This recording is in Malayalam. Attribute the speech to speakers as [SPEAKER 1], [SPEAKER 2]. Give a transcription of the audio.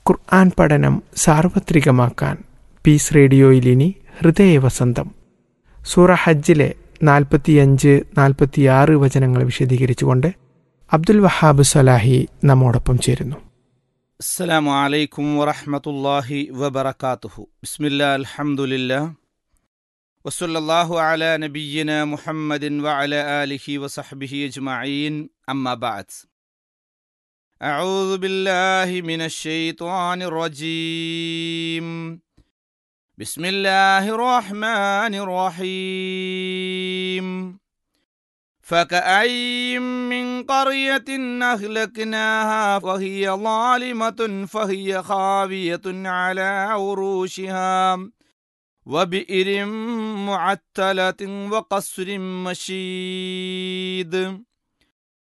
[SPEAKER 1] ഖുർആൻ പഠനം സാർവത്രികമാക്കാൻ പീസ് റേഡിയോയിൽ ഇനി ഹൃദയവസന്തം സൂറ ഹജ്ജിലെ നാൽപ്പത്തിയഞ്ച് നാൽപ്പത്തിയാറ് വചനങ്ങൾ വിശദീകരിച്ചുകൊണ്ട് അബ്ദുൽ വഹാബ് സലാഹി നമ്മോടൊപ്പം ചേരുന്നു
[SPEAKER 2] السلام عليكم ورحمة الله وبركاته بسم الله الحمد لله وصلى الله على نبينا محمد وعلى آله وصحبه أجمعين أما بعد أعوذ بالله من الشيطان الرجيم بسم الله الرحمن الرحيم فكأي من قرية أهلكناها وهي ظالمة فهي خاوية على عروشها وبئر معتلة وقصر مشيد